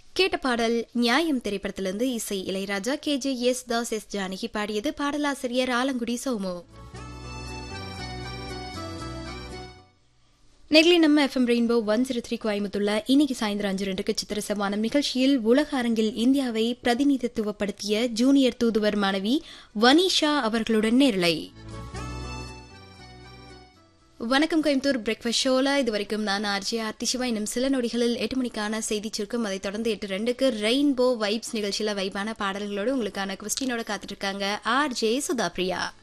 கேட்ட பாடல் நியாயம் திரைப்படத்திலிருந்து இசை Ilaiyaraaja K J S Das S Janaki பாடியது பாடலாசிரியர் ஆலங்குடி சௌமு நெகிலி நம்ம FM rainbow one zero three கோயம்புத்துள்ள இன்னைக்கு சாயந்தரம் அஞ்சு ரெண்டுக்கு சித்திர சவானம் நிகழ்ச்சியில் உலக அரங்கில் இந்தியாவை பிரதிநிதித்துவப்படுத்திய ஜூனியர் தூதுவர் மாணவி வனிஷா அவர்களுடன் நேரலை வணக்கம் கோயம்புத்தூர் பிரேக்ஃபாஸ்ட் ஷோல இது வரைக்கும் நான் ஆர்ஜி ஆர்த்தி சிவா இன்னும் சில நொடிகளில் எட்டு மணிக்கான செய்தி சுருக்கம் அதைத் தொடர்ந்து எட்டு ரெண்டுக்கு ரெயின்போ வைப்ஸ் நிகழ்ச்சியில வைபான பாடல்களோடு உங்களுக்கான கொஸ்டினோட காத்துட்டு இருக்காங்க ஆர்ஜே சுதா பிரியா